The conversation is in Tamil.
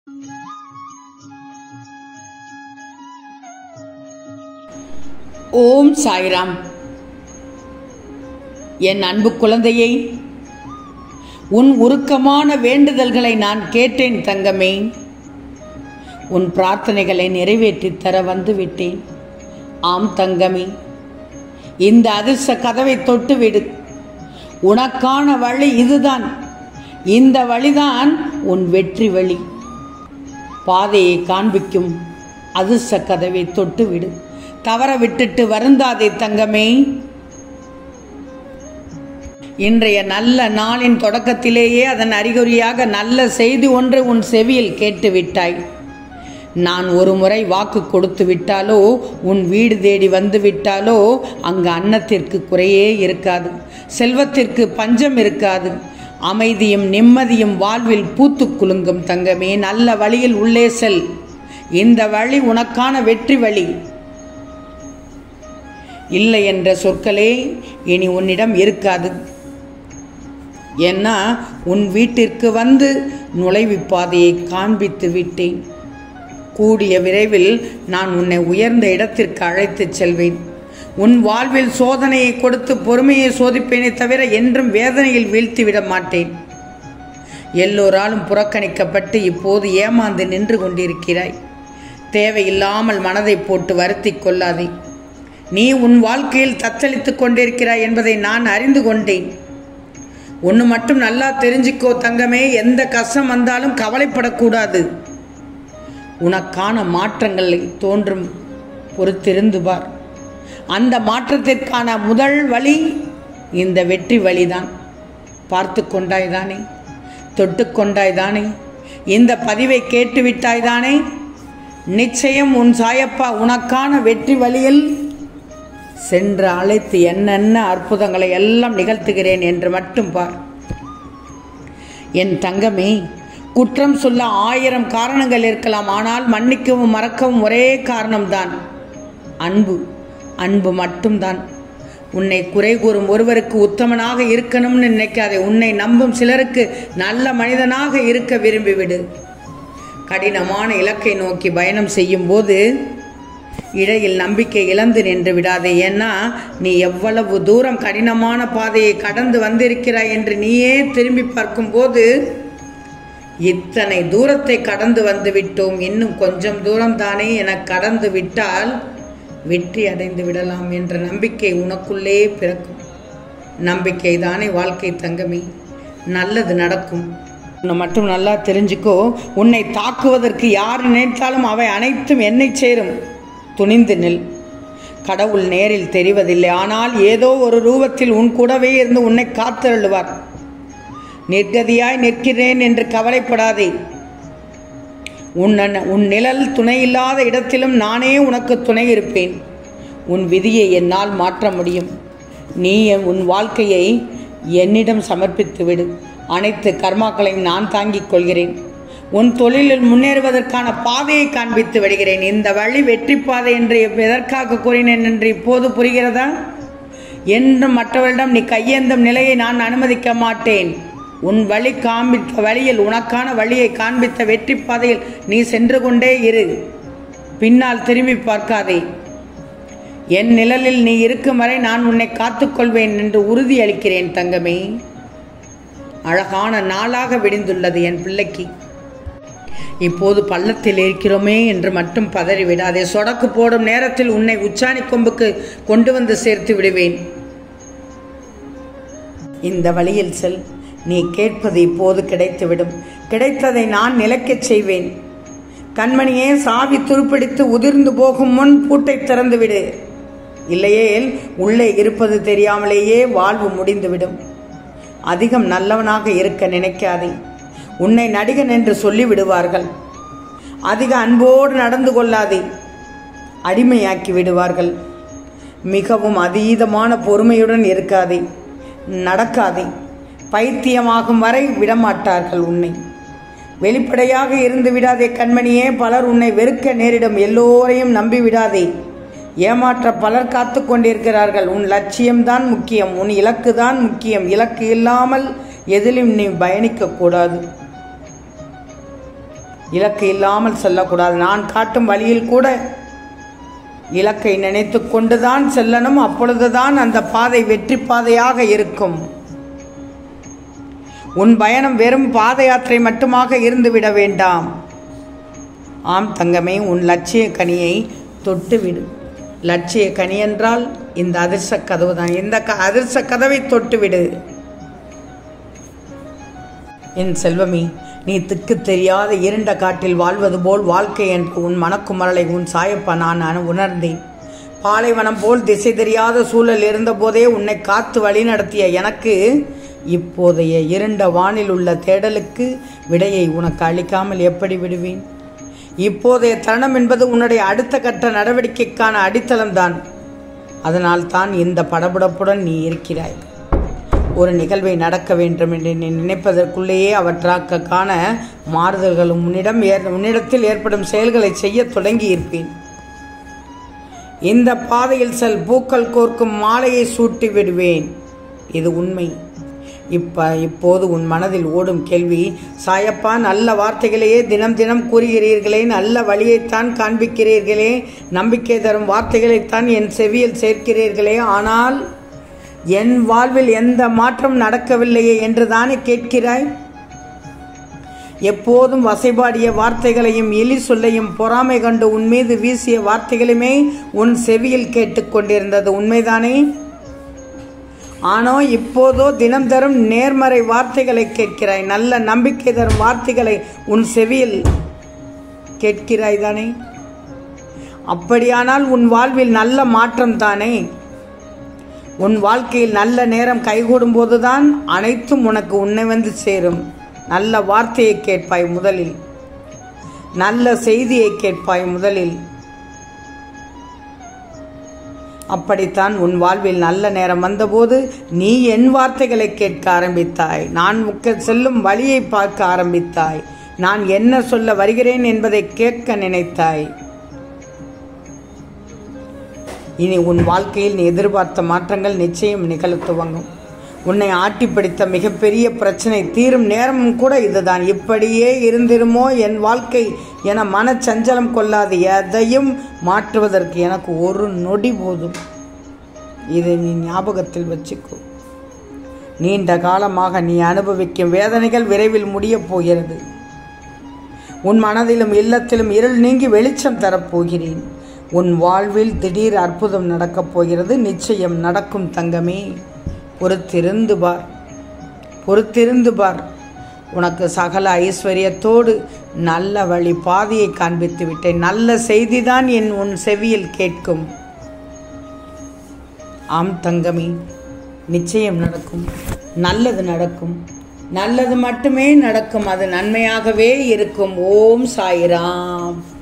ஓம் சாய்ராம் என் அன்பு குழந்தையை உன் உருக்கமான வேண்டுதல்களை நான் கேட்டேன் தங்கமே உன் பிரார்த்தனைகளை நிறைவேற்றித் தர வந்து விட்டேன் ஆம் தங்கமே இந்த அதிர்ஷ்ட கதவை தொட்டு விடு உனக்கான வழி இதுதான் இந்த வழிதான் உன் வெற்றி வழி பாதையை காண்பிக்கும் அதிர்ஷ்ட கதவை தொட்டு விடு தவற விட்டுட்டு வருந்தாதே தங்கமே இன்றைய நல்ல நாளின் தொடக்கத்திலேயே அதன் அறிகுறியாக நல்ல செய்தி ஒன்று உன் செவியில் கேட்டு விட்டாய் நான் ஒரு முறை வாக்கு கொடுத்து விட்டாலோ உன் வீடு தேடி வந்து விட்டாலோ அங்கு அன்னத்திற்கு குறையே இருக்காது செல்வத்திற்கு பஞ்சம் இருக்காது அமைதியும் நிம்மதியும் வாழ்வில் பூத்து குலுங்கும் தங்கமே நல்ல வழியில் உள்ளே செல் இந்த வழி உனக்கான வெற்றி வழி இல்லை என்ற சொற்களே இனி உன்னிடம் இருக்காது ஏன்னா உன் வீட்டிற்கு வந்து நுழைவு பாதையை காண்பித்து விட்டேன் கூடிய விரைவில் நான் உன்னை உயர்ந்த இடத்திற்கு அழைத்துச் செல்வேன் உன் வாழ்வில் சோதனையை கொடுத்து பொறுமையை சோதிப்பேனே தவிர என்றும் வேதனையில் வீழ்த்திவிட மாட்டேன் எல்லோராலும் புறக்கணிக்கப்பட்டு இப்போது ஏமாந்து நின்று கொண்டிருக்கிறாய் தேவையில்லாமல் மனதை போட்டு வருத்தி கொள்ளாதே நீ உன் வாழ்க்கையில் தத்தளித்துக் கொண்டிருக்கிறாய் என்பதை நான் அறிந்து கொண்டேன் ஒன்று மட்டும் நல்லா தெரிஞ்சுக்கோ தங்கமே எந்த கஷ்டம் வந்தாலும் கவலைப்படக்கூடாது உனக்கான மாற்றங்கள் தோன்றும் பொறுத்திருந்து பார் அந்த மாற்றத்திற்கான முதல் வழி இந்த வெற்றி வழிதான் பார்த்து கொண்டாய்தானே தொட்டு கொண்டாய்தானே இந்த பதிவை கேட்டுவிட்டாய்தானே நிச்சயம் உன் சாயப்பா உனக்கான வெற்றி வழியில் சென்று அழைத்து என்னென்ன அற்புதங்களை எல்லாம் நிகழ்த்துகிறேன் என்று மட்டும் பார் என் தங்கமே குற்றம் சொல்ல ஆயிரம் காரணங்கள் இருக்கலாம் ஆனால் மன்னிக்கவும் மறக்கவும் ஒரே காரணம்தான் அன்பு அன்பு மட்டும்தான் உன்னை குறை கூறும் ஒருவருக்கு உத்தமனாக இருக்கணும்னு நினைக்காதே உன்னை நம்பும் சிலருக்கு நல்ல மனிதனாக இருக்க விரும்பிவிடு கடினமான இலக்கை நோக்கி பயணம் செய்யும் போது இடையில் நம்பிக்கை இழந்து நின்று விடாதே ஏன்னா நீ எவ்வளவு தூரம் கடினமான பாதையை கடந்து வந்திருக்கிறாய் என்று நீயே திரும்பி பார்க்கும்போது இத்தனை தூரத்தை கடந்து வந்து விட்டோம் இன்னும் கொஞ்சம் தூரம் தானே என கடந்து விட்டால் வெற்றி அடைந்து விடலாம் என்ற நம்பிக்கை உனக்குள்ளே பிறக்கும் நம்பிக்கை தானே வாழ்க்கை தங்கமே நல்லது நடக்கும் உன்னை மட்டும் நல்லா தெரிஞ்சுக்கோ உன்னை தாக்குவதற்கு யார் நினைத்தாலும் அவை அனைத்தும் என்னை சேரும் துணிந்து நில் கடவுள் நேரில் தெரிவதில்லை ஆனால் ஏதோ ஒரு ரூபத்தில் உன் கூடவே இருந்து உன்னை காத்தருளுவார் நிர்கதியாய் நிற்கிறேன் என்று கவலைப்படாதே உன் உன் நிழல் துணையில்லாத இடத்திலும் நானே உனக்கு துணை இருப்பேன் உன் விதியை என்னால் மாற்ற முடியும் நீ உன் வாழ்க்கையை என்னிடம் சமர்ப்பித்து விடு அனைத்து கர்மாக்களையும் நான் தாங்கிக் கொள்கிறேன் உன் தொழிலில் முன்னேறுவதற்கான பாதையை காண்பித்து விடுகிறேன் இந்த வழி வெற்றி பாதை என்று எதற்காக கூறினேன் என்று இப்போது புரிகிறதா என்றும் மற்றவரிடம் நீ கையேந்தும் நிலையை நான் அனுமதிக்க மாட்டேன் உன் வழி காண்பித்த வழியில் உனக்கான வழியை காண்பித்த வெற்றி பாதையில் நீ சென்று கொண்டே இரு பின்னால் திரும்பி பார்க்காதே என் நிழலில் நீ இருக்கும் வரை நான் உன்னை காத்துக்கொள்வேன் என்று உறுதி அளிக்கிறேன் தங்கமே அழகான நாளாக விடிந்துள்ளது என் பிள்ளைக்கு இப்போது பள்ளத்தில் இருக்கிறோமே என்று மட்டும் பதறி விடாதே சொடக்கு போடும் நேரத்தில் உன்னை உச்சாணி கொம்புக்கு கொண்டு வந்து சேர்த்து விடுவேன் இந்த வழியில் செல் நீ கேட்பது இப்போது கிடைத்துவிடும் கிடைத்ததை நான் நிலைக்கச் செய்வேன் கண்மணியே சாவி துருப்பிடித்து உதிர்ந்து போகும் முன் பூட்டை திறந்துவிடு இல்லையேல் உள்ளே இருப்பது தெரியாமலேயே வாழ்வு முடிந்துவிடும் அதிகம் நல்லவனாக இருக்க நினைக்காதே உன்னை நடிகன் என்று சொல்லி விடுவார்கள் அதிக அன்போடு நடந்து கொள்ளாதே அடிமையாக்கி விடுவார்கள் மிகவும் அதீதமான பொறுமையுடன் இருக்காதே நடக்காதே பைத்தியமாகும் வரை விடமாட்டார்கள் உன்னை வெளிப்படையாக இருந்து விடாதே கண்மணியே பலர் உன்னை வெறுக்க நேரிடும் எல்லோரையும் நம்பி விடாதே ஏமாற்ற பலர் காத்து கொண்டிருக்கிறார்கள் உன் லட்சியம்தான் முக்கியம் உன் இலக்கு தான் முக்கியம் இலக்கு இல்லாமல் எதிலும் நீ பயணிக்கக்கூடாது இலக்கு இல்லாமல் செல்லக்கூடாது நான் காட்டும் வழியில் கூட இலக்கை நினைத்து கொண்டுதான் செல்லணும் அப்பொழுதுதான் அந்த பாதை வெற்றி பாதையாக இருக்கும் உன் பயணம் வெறும் பாத யாத்திரை மட்டுமாக இருந்துவிட வேண்டாம் ஆம் தங்கமே உன் லட்சிய கனியை தொட்டுவிடு லட்சிய கனி என்றால் இந்த அதிர்ஷ்ட கதவு தான் இந்த க அதிர்ஷ்ட கதவை தொட்டுவிடு என் செல்வமே நீ திக்கு தெரியாத இருண்ட காட்டில் வாழ்வது போல் வாழ்க்கை என்று உன் மனக்குமரலை உன் சாயப்பா நான் அனு- உணர்ந்தேன் பாலைவனம் போல் திசை தெரியாத சூழல் இருந்தபோதே உன்னை காத்து வழிநடத்திய எனக்கு இப்போதைய இருண்ட வானில் உள்ள தேடலுக்கு விடையை உனக்கு அளிக்காமல் எப்படி விடுவேன் இப்போதைய தருணம் என்பது உன்னுடைய அடுத்த கட்ட நடவடிக்கைக்கான அடித்தளம்தான் அதனால் தான் இந்த படபடப்புடன் நீ இருக்கிறாய் ஒரு நிகழ்வை நடக்க வேண்டும் என்று நீ நினைப்பதற்குள்ளேயே அவற்றாக்க காண மாறுதல்களும் உன்னிடம் ஏற் உன்னிடத்தில் ஏற்படும் செயல்களை செய்ய தொடங்கி இருப்பேன் இந்த பாதையில் செல் பூக்கள் கோர்க்கும் மாலையை சூட்டி விடுவேன் இது உண்மை இப்ப இப்போது உன் மனதில் ஓடும் கேள்வி சாயப்பா நல்ல வார்த்தைகளையே தினம் தினம் கூறுகிறீர்களே நல்ல வழியைத்தான் காண்பிக்கிறீர்களே நம்பிக்கை தரும் வார்த்தைகளைத்தான் என் செவியில் சேர்க்கிறீர்களே ஆனால் என் வாழ்வில் எந்த மாற்றம் நடக்கவில்லையே என்று தானே கேட்கிறாய் எப்போதும் வசைபாடிய வார்த்தைகளையும் எலி சொல்லையும் பொறாமை கண்டு உன் மீது வீசிய வார்த்தைகளுமே உன் செவியில் கேட்டுக்கொண்டிருந்தது உண்மைதானே ஆனோ இப்போதோ தினம் தரும் நேர்மறை வார்த்தைகளை கேட்கிறாய் நல்ல நம்பிக்கை தரும் வார்த்தைகளை உன் செவியில் கேட்கிறாய் தானே அப்படியானால் உன் வாழ்வில் நல்ல மாற்றம் தானே உன் வாழ்க்கையில் நல்ல நேரம் கைகூடும் போதுதான் அனைத்தும் உனக்கு உன்னை வந்து சேரும் நல்ல வார்த்தையை கேட்பாய் முதலில் நல்ல செய்தியை கேட்பாய் முதலில் அப்படித்தான் உன் வாழ்வில் நல்ல நேரம் வந்தபோது நீ என் வார்த்தைகளை கேட்க ஆரம்பித்தாய் நான் உக்க செல்லும் வழியை பார்க்க ஆரம்பித்தாய் நான் என்ன சொல்ல வருகிறேன் என்பதை கேட்க நினைத்தாய் இனி உன் வாழ்க்கையில் நீ எதிர்பார்த்த மாற்றங்கள் நிச்சயம் நிகழத் துவங்கும் உன்னை ஆட்டி பிடித்த மிகப்பெரிய பிரச்சனை தீரும் நேரமும் கூட இதுதான் இப்படியே இருந்திருமோ என் வாழ்க்கை என மனச்சஞ்சலம் கொள்ளாது எதையும் மாற்றுவதற்கு எனக்கு ஒரு நொடி போதும் இதை நீ ஞாபகத்தில் வச்சுக்கோ நீண்ட காலமாக நீ அனுபவிக்கும் வேதனைகள் விரைவில் முடியப் போகிறது உன் மனதிலும் இல்லத்திலும் இருள் நீங்கி வெளிச்சம் தரப்போகிறேன் உன் வாழ்வில் திடீர் அற்புதம் நடக்கப் போகிறது நிச்சயம் நடக்கும் தங்கமே பொறுத்திருந்து பார் பொறுத்திருந்து பார் உனக்கு சகல ஐஸ்வர்யத்தோடு நல்ல வழி பாதையை காண்பித்து விட்டேன் நல்ல செய்திதான் என் உன் செவியில் கேட்கும் ஆம் தங்கமே நிச்சயம் நடக்கும் நல்லது நடக்கும் நல்லது மட்டுமே நடக்கும் அது நன்மையாகவே இருக்கும் ஓம் சாய்ராம்